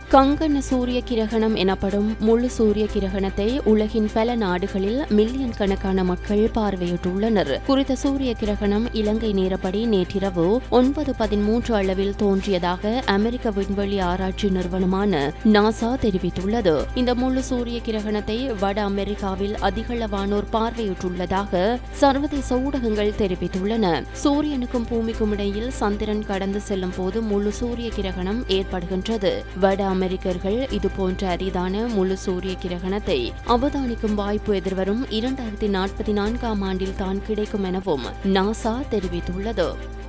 கங்கண சூரிய கிரகணம் எனப்படும் முழு சூரிய கிரகணத்தை உலகின் பல நாடுகளில் மில்லியன் கணக்கான மக்கள் பார்வையிட்டுள்ளனர் குறித்த சூரிய கிரகணம் இலங்கை நேரப்படி நேற்றிரவு ஒன்பது பதிமூன்று அளவில் தோன்றியதாக அமெரிக்க விண்வெளி ஆராய்ச்சி நிறுவனமான நாசா தெரிவித்துள்ளது இந்த முழு சூரிய கிரகணத்தை வட அமெரிக்காவில் அதிகளவானோர் பார்வையிட்டுள்ளதாக சர்வதேச ஊடகங்கள் தெரிவித்துள்ளன சூரியனுக்கும் பூமிக்கும் இடையில் சந்திரன் கடந்து செல்லும் போது முழு சூரிய கிரகணம் ஏற்படுகின்றது வட அமெரிக்கர்கள் இதுபோன்ற அரிதான முழு சூரிய கிரகணத்தை அவதானிக்கும் வாய்ப்பு எதிர்வரும் இரண்டாயிரத்தி நாற்பத்தி நான்காம் ஆண்டில் தான் கிடைக்கும் எனவும் நாசா தெரிவித்துள்ளது